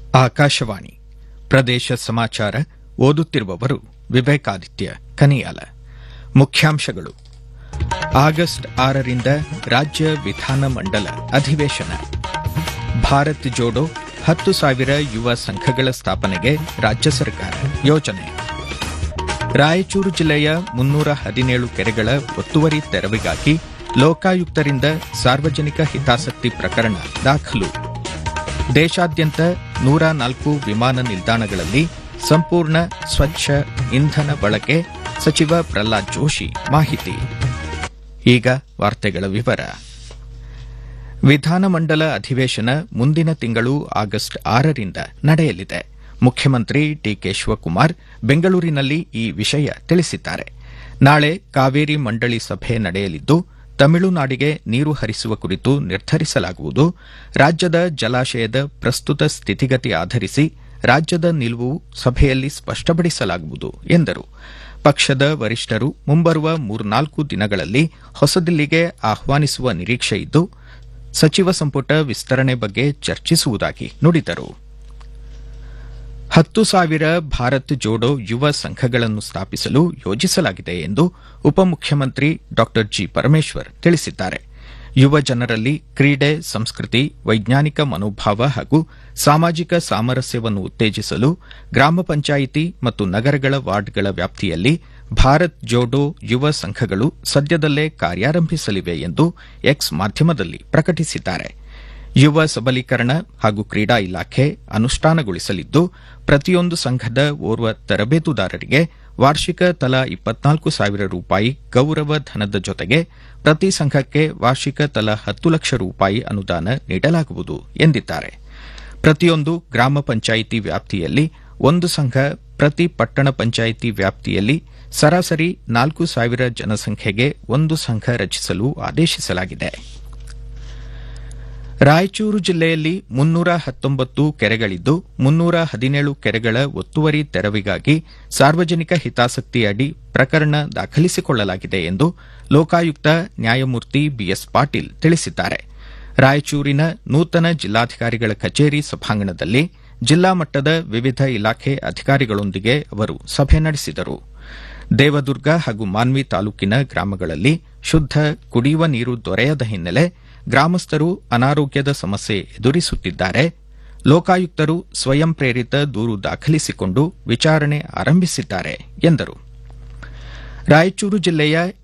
ಆಕಾಶವಾಣಿ ಪ್ರದೇಶ ಸಮಾಚಾರ ಓದುತ್ತಿರುವವರು ವಿವೇಕಾದಿತ್ಯ ಕನಿಯಾಲ ಮುಖ್ಯಾಂಶಗಳು ಆಗಸ್ಟ್ ಆರರಿಂದ ರಾಜ್ಯ ವಿಧಾನಮಂಡಲ ಅಧಿವೇಶನ ಭಾರತ್ ಜೋಡೋ ಹತ್ತು ಸಾವಿರ ಯುವ ಸಂಘಗಳ ಸ್ಥಾಪನೆಗೆ ರಾಜ್ಯ ಸರ್ಕಾರ ಯೋಜನೆ ರಾಯಚೂರು ಜಿಲ್ಲೆಯ ಮುನ್ನೂರ ಹದಿನೇಳು ಕೆರೆಗಳ ಒತ್ತುವರಿ ತೆರವಿಗಾಗಿ ಲೋಕಾಯುಕ್ತರಿಂದ ಸಾರ್ವಜನಿಕ ಹಿತಾಸಕ್ತಿ ಪ್ರಕರಣ ದಾಖಲು ದೇಶಾದ್ಯಂತ ನೂರ ನಾಲ್ಕು ವಿಮಾನ ನಿಲ್ದಾಣಗಳಲ್ಲಿ ಸಂಪೂರ್ಣ ಸ್ವಚ್ಛ ಇಂಧನ ಬಳಕೆ ಸಚಿವ ಪ್ರಹ್ಲಾದ್ ಜೋಶಿ ಮಾಹಿತಿ ಈಗ ವಾರ್ತೆಗಳ ವಿವರ ವಿಧಾನಮಂಡಲ ಅಧಿವೇಶನ ಮುಂದಿನ ತಿಂಗಳು ಆಗಸ್ಟ್ ಆರರಿಂದ ನಡೆಯಲಿದೆ ಮುಖ್ಯಮಂತ್ರಿ ಡಿಕೆ ಶಿವಕುಮಾರ್ ಬೆಂಗಳೂರಿನಲ್ಲಿ ಈ ವಿಷಯ ತಿಳಿಸಿದ್ದಾರೆ ನಾಳೆ ಕಾವೇರಿ ಮಂಡಳಿ ಸಭೆ ನಡೆಯಲಿದ್ದು ತಮಿಳುನಾಡಿಗೆ ನೀರು ಹರಿಸುವ ಕುರಿತು ನಿರ್ಧರಿಸಲಾಗುವುದು ರಾಜ್ಯದ ಜಲಾಶಯದ ಪ್ರಸ್ತುತ ಸ್ಥಿತಿಗತಿ ಆಧರಿಸಿ ರಾಜ್ಯದ ನಿಲುವು ಸಭೆಯಲ್ಲಿ ಸ್ಪಷ್ಟಪಡಿಸಲಾಗುವುದು ಎಂದರು ಪಕ್ಷದ ವರಿಷ್ಠರು ಮುಂಬರುವ ಮೂರ್ನಾಲ್ಕು ದಿನಗಳಲ್ಲಿ ಹೊಸದಿಲ್ಲಿಗೆ ಆಹ್ವಾನಿಸುವ ನಿರೀಕ್ಷೆ ಇದ್ದು ಸಚಿವ ಸಂಪುಟ ವಿಸ್ತರಣೆ ಬಗ್ಗೆ ಚರ್ಚಿಸುವುದಾಗಿ ನುಡಿದರು ಹತ್ತು ಸಾವಿರ ಭಾರತ್ ಜೋಡೋ ಯುವ ಸಂಘಗಳನ್ನು ಸ್ಥಾಪಿಸಲು ಯೋಜಿಸಲಾಗಿದೆ ಎಂದು ಉಪಮುಖ್ಯಮಂತ್ರಿ ಡಾ ಜಿ ಪರಮೇಶ್ವರ್ ತಿಳಿಸಿದ್ದಾರೆ ಯುವ ಜನರಲ್ಲಿ ಕ್ರೀಡೆ ಸಂಸ್ಕೃತಿ ವೈಜ್ಞಾನಿಕ ಮನೋಭಾವ ಹಾಗೂ ಸಾಮಾಜಿಕ ಸಾಮರಸ್ಯವನ್ನು ಉತ್ತೇಜಿಸಲು ಗ್ರಾಮ ಪಂಚಾಯಿತಿ ಮತ್ತು ನಗರಗಳ ವಾರ್ಡ್ಗಳ ವ್ಯಾಪ್ತಿಯಲ್ಲಿ ಭಾರತ್ ಜೋಡೋ ಯುವ ಸಂಘಗಳು ಸದ್ಯದಲ್ಲೇ ಕಾರ್ಯಾರಂಭಿಸಲಿವೆ ಎಂದು ಎಕ್ಸ್ ಮಾಧ್ಯಮದಲ್ಲಿ ಪ್ರಕಟಿಸಿದ್ದಾರೆ ಯುವ ಸಬಲೀಕರಣ ಹಾಗೂ ಕ್ರೀಡಾ ಇಲಾಖೆ ಅನುಷ್ಠಾನಗೊಳಿಸಲಿದ್ದು ಪ್ರತಿಯೊಂದು ಸಂಘದ ಓರ್ವ ತರಬೇತುದಾರರಿಗೆ ವಾರ್ಷಿಕ ತಲಾ ಇಪ್ಪತ್ನಾಲ್ಕು ಸಾವಿರ ರೂಪಾಯಿ ಗೌರವ ಧನದ ಜೊತೆಗೆ ಪ್ರತಿ ಸಂಘಕ್ಕೆ ವಾರ್ಷಿಕ ತಲಾ ಹತ್ತು ಲಕ್ಷ ರೂಪಾಯಿ ಅನುದಾನ ನೀಡಲಾಗುವುದು ಎಂದಿದ್ದಾರೆ ಪ್ರತಿಯೊಂದು ಗ್ರಾಮ ಪಂಚಾಯಿತಿ ವ್ಯಾಪ್ತಿಯಲ್ಲಿ ಒಂದು ಸಂಘ ಪ್ರತಿ ಪಟ್ಟಣ ಪಂಚಾಯಿತಿ ವ್ಯಾಪ್ತಿಯಲ್ಲಿ ಸರಾಸರಿ ನಾಲ್ಕು ಸಾವಿರ ಜನಸಂಖ್ಯೆಗೆ ಒಂದು ಸಂಘ ರಚಿಸಲು ಆದೇಶಿಸಲಾಗಿದೆ ರಾಯಚೂರು ಜಿಲ್ಲೆಯಲ್ಲಿ ಮುನ್ನೂರ ಹತ್ತೊಂಬತ್ತು ಕೆರೆಗಳಿದ್ದು ಮುನ್ನೂರ ಹದಿನೇಳು ಕೆರೆಗಳ ಒತ್ತುವರಿ ತೆರವಿಗಾಗಿ ಸಾರ್ವಜನಿಕ ಹಿತಾಸಕ್ತಿ ಅಡಿ ಪ್ರಕರಣ ದಾಖಲಿಸಿಕೊಳ್ಳಲಾಗಿದೆ ಎಂದು ಲೋಕಾಯುಕ್ತ ನ್ಯಾಯಮೂರ್ತಿ ಬಿಎಸ್ ಪಾಟೀಲ್ ತಿಳಿಸಿದ್ದಾರೆ ರಾಯಚೂರಿನ ನೂತನ ಜಿಲ್ಲಾಧಿಕಾರಿಗಳ ಕಚೇರಿ ಸಭಾಂಗಣದಲ್ಲಿ ಜಿಲ್ಲಾ ಮಟ್ಟದ ವಿವಿಧ ಇಲಾಖೆ ಅಧಿಕಾರಿಗಳೊಂದಿಗೆ ಅವರು ಸಭೆ ನಡೆಸಿದರು ದೇವದುರ್ಗ ಹಾಗೂ ಮಾನ್ವಿ ತಾಲೂಕಿನ ಗ್ರಾಮಗಳಲ್ಲಿ ಶುದ್ದ ಕುಡಿಯುವ ನೀರು ದೊರೆಯದ ಹಿನ್ನೆಲೆ ಗ್ರಾಮಸ್ಥರು ಅನಾರೋಗ್ಯದ ಸಮಸ್ಯೆ ಎದುರಿಸುತ್ತಿದ್ದಾರೆ ಲೋಕಾಯುಕ್ತರು ಸ್ವಯಂ ಪ್ರೇರಿತ ದೂರು ದಾಖಲಿಸಿಕೊಂಡು ವಿಚಾರಣೆ ಆರಂಭಿಸಿದ್ದಾರೆ ಎಂದರು ರಾಯಚೂರು ಜಿಲ್ಲೆಯ